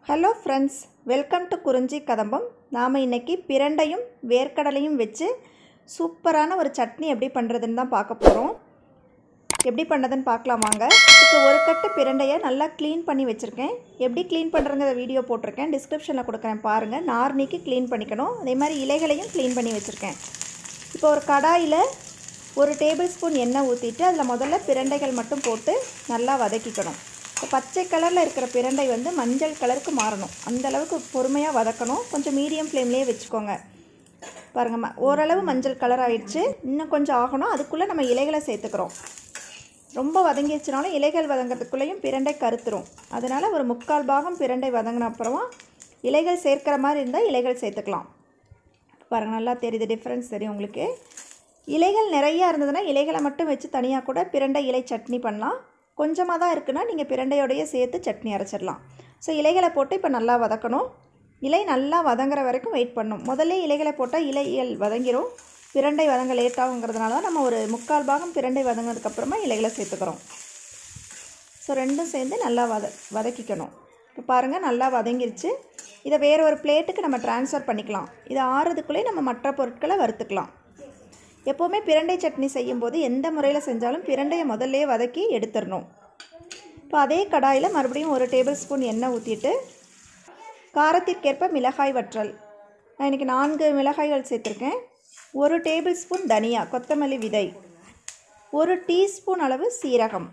hello friends welcome to குறிஞ்சி கதம்பம் நாம் இன்றைக்கி பிரண்டையும் வேர்க்கடலையும் வச்சு சூப்பரான ஒரு சட்னி எப்படி பண்ணுறதுன்னு தான் பார்க்க போகிறோம் எப்படி பண்ணுறதுன்னு பார்க்கலாம் வாங்க இதுக்கு ஒரு கட்டு பிரண்டையை நல்லா க்ளீன் பண்ணி வச்சுருக்கேன் எப்படி க்ளீன் பண்ணுறங்கிற வீடியோ போட்டிருக்கேன் டிஸ்கிரிப்ஷனில் கொடுக்குறேன் பாருங்கள் நார் நீக்கி க்ளீன் பண்ணிக்கணும் அதே மாதிரி இலைகளையும் க்ளீன் பண்ணி வச்சுருக்கேன் இப்போ ஒரு கடாயில் ஒரு டேபிள் ஸ்பூன் எண்ணெய் ஊற்றிட்டு அதில் முதல்ல பிரண்டைகள் மட்டும் போட்டு நல்லா வதக்கிக்கணும் இப்போ பச்சை கலரில் இருக்கிற பிரண்டை வந்து மஞ்சள் கலருக்கு மாறணும் அந்த அளவுக்கு பொறுமையாக வதக்கணும் கொஞ்சம் மீடியம் ஃப்ளேம்லேயே வச்சுக்கோங்க பாருங்கள் ம ஓரளவு மஞ்சள் கலர் ஆயிடுச்சு இன்னும் கொஞ்சம் ஆகணும் அதுக்குள்ளே நம்ம இலைகளை சேர்த்துக்கிறோம் ரொம்ப வதங்கிடுச்சுனாலும் இலைகள் வதங்கிறதுக்குள்ளேயும் பிரண்டை கருத்துரும் அதனால் ஒரு முக்கால் பாகம் பிரண்டை வதங்கின அப்புறமா இலைகள் சேர்க்கிற மாதிரி இருந்தால் இலைகள் சேர்த்துக்கலாம் பாருங்கள் நல்லா தெரியுது டிஃப்ரென்ஸ் தெரியும் உங்களுக்கு இலைகள் நிறையா இருந்ததுன்னா இலைகளை மட்டும் வச்சு தனியாக கூட பிரண்டை இலை சட்னி பண்ணலாம் கொஞ்சமாக தான் இருக்குன்னா நீங்கள் பிரண்டையோடையே சேர்த்து சட்னி அரைச்சிடலாம் ஸோ இலைகளை போட்டு இப்போ நல்லா வதக்கணும் இலை நல்லா வதங்குற வரைக்கும் வெயிட் பண்ணும் முதல்ல இலைகளை போட்டால் இலைகள் வதங்கிரும் பிரண்டை வதங்க லேட் ஆகுங்கிறதுனால தான் நம்ம ஒரு முக்கால் பாகம் பிரண்டை வதங்கினதுக்கப்புறமா இலைகளை சேர்த்துக்கிறோம் ஸோ ரெண்டும் சேர்ந்து நல்லா வத வதக்கிக்கணும் இப்போ பாருங்கள் நல்லா வதங்கிருச்சு இதை வேறு ஒரு பிளேட்டுக்கு நம்ம ட்ரான்ஸ்ஃபர் பண்ணிக்கலாம் இது ஆறுறதுக்குள்ளே நம்ம மற்ற பொருட்களை வறுத்துக்கலாம் எப்போவுமே பிரண்டை சட்னி செய்யும்போது எந்த முறையில் செஞ்சாலும் பிரண்டையை முதல்லையே வதக்கி எடுத்துடணும் இப்போ அதே கடாயில் மறுபடியும் ஒரு டேபிள் ஸ்பூன் எண்ணெய் ஊற்றிட்டு காரத்திற்கேற்ப மிளகாய் வற்றல் நான் இன்றைக்கி நான்கு மிளகாய்கள் சேர்த்துருக்கேன் ஒரு டேபிள் ஸ்பூன் தனியா கொத்தமல்லி விதை ஒரு டீஸ்பூன் அளவு சீரகம்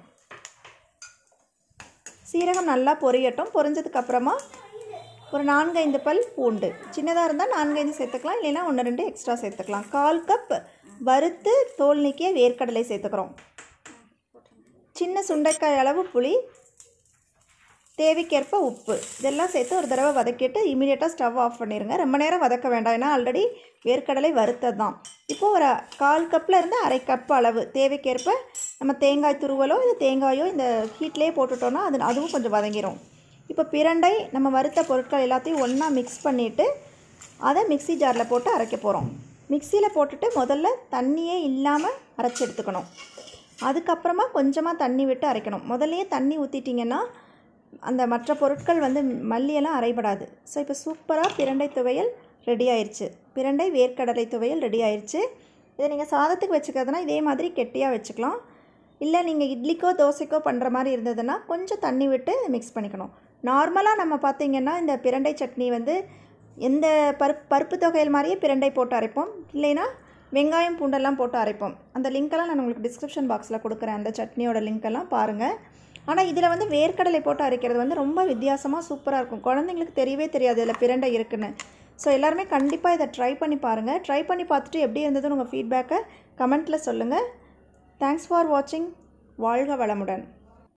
சீரகம் நல்லா பொரியட்டும் பொரிஞ்சதுக்கப்புறமா ஒரு நான்கைந்து பல் பூண்டு சின்னதாக இருந்தால் நான்கைந்து சேர்த்துக்கலாம் இல்லைன்னா ஒன்று ரெண்டு எக்ஸ்ட்ரா சேர்த்துக்கலாம் கால் கப் வறுத்து தோல் நீக்கிய வேர்க்கடலை சேர்த்துக்கிறோம் சின்ன சுண்டைக்காய் அளவு புளி தேவைக்கேற்ப உப்பு இதெல்லாம் சேர்த்து ஒரு தடவை வதக்கிட்டு இமீடியட்டாக ஸ்டவ் ஆஃப் பண்ணிடுங்க ரொம்ப நேரம் வதக்க வேண்டாம் ஏன்னா ஆல்ரெடி வேர்க்கடலை வறுத்தது தான் இப்போது ஒரு கால் கப்பில் இருந்து அரை கப் அளவு தேவைக்கேற்ப நம்ம தேங்காய் துருவலோ இல்லை தேங்காயோ இந்த ஹீட்லேயே போட்டுட்டோன்னா அது அதுவும் கொஞ்சம் வதங்கிடும் இப்போ பிரண்டை நம்ம வறுத்த பொருட்கள் எல்லாத்தையும் ஒன்றா மிக்ஸ் பண்ணிவிட்டு அதை மிக்சி ஜாரில் போட்டு அரைக்க போகிறோம் மிக்சியில் போட்டுட்டு முதல்ல தண்ணியே இல்லாமல் அரைச்சி எடுத்துக்கணும் அதுக்கப்புறமா கொஞ்சமாக தண்ணி விட்டு அரைக்கணும் முதல்லையே தண்ணி ஊற்றிட்டிங்கன்னா அந்த மற்ற பொருட்கள் வந்து மல்லியெல்லாம் அரைபடாது ஸோ இப்போ சூப்பராக பிரண்டை துவையல் ரெடி ஆயிடுச்சு பிரண்டை வேர்க்கடலை துவையல் ரெடி ஆயிடுச்சு இதை நீங்கள் சாதத்துக்கு வச்சுக்கிறதுனா இதே மாதிரி கெட்டியாக வச்சுக்கலாம் இல்லை நீங்கள் இட்லிக்கோ தோசைக்கோ பண்ணுற மாதிரி இருந்ததுன்னா கொஞ்சம் தண்ணி விட்டு மிக்ஸ் பண்ணிக்கணும் நார்மலாக நம்ம பார்த்திங்கன்னா இந்த பிரண்டை சட்னி வந்து எந்த பருப்பு பருப்பு தொகையில் மாதிரியே பிரண்டை போட்டு அரைப்போம் இல்லைன்னா வெங்காயம் பூண்டெல்லாம் போட்டு அரைப்போம் அந்த லிங்க்கெல்லாம் நான் உங்களுக்கு டிஸ்கிரிப்ஷன் பாக்ஸில் கொடுக்குறேன் அந்த சட்னியோட லிங்க்கெல்லாம் பாருங்கள் ஆனால் இதில் வந்து வேர்க்கடலை போட்டு அரைக்கிறது வந்து ரொம்ப வித்தியாசமாக சூப்பராக இருக்கும் குழந்தைங்களுக்கு தெரியவே தெரியாது இதில் பிரண்டை இருக்குன்னு ஸோ எல்லாருமே கண்டிப்பாக இதை ட்ரை பண்ணி பாருங்கள் ட்ரை பண்ணி பார்த்துட்டு எப்படி இருந்ததுன்னு உங்கள் ஃபீட்பேக்கை கமெண்ட்டில் சொல்லுங்கள் தேங்க்ஸ் ஃபார் வாட்சிங் வாழ்க வளமுடன்